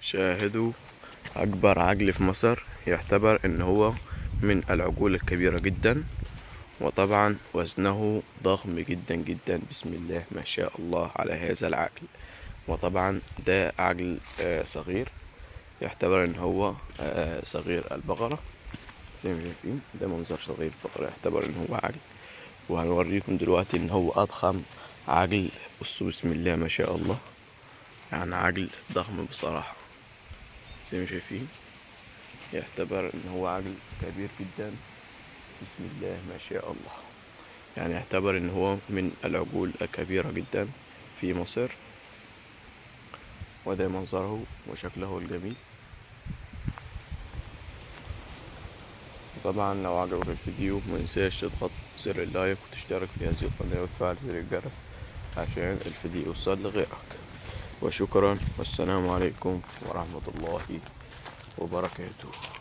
شاهدوا أكبر عجل في مصر يعتبر إن هو من العجول الكبيرة جدا وطبعا وزنه ضخم جدا جدا بسم الله ما شاء الله على هذا العجل وطبعا ده عجل آه، صغير يعتبر إن هو آه، صغير البقرة زي ما شايفين ده منظر صغير البقرة يعتبر إن هو عجل وهنوريكم دلوقتي إن هو أضخم عجل بصوا بسم الله ما شاء الله يعني عجل ضخم بصراحة زي ما شايفين يعتبر ان هو عجل كبير جدا بسم الله ما شاء الله يعني يعتبر ان هو من العجول الكبيرة جدا في مصر وده منظره وشكله الجميل طبعا لو عجبك الفيديو منساش تضغط زر اللايك وتشترك في هذه القناة وتفعل زر الجرس عشان الفيديو يوصل لغيرك وشكرا والسلام عليكم ورحمة الله وبركاته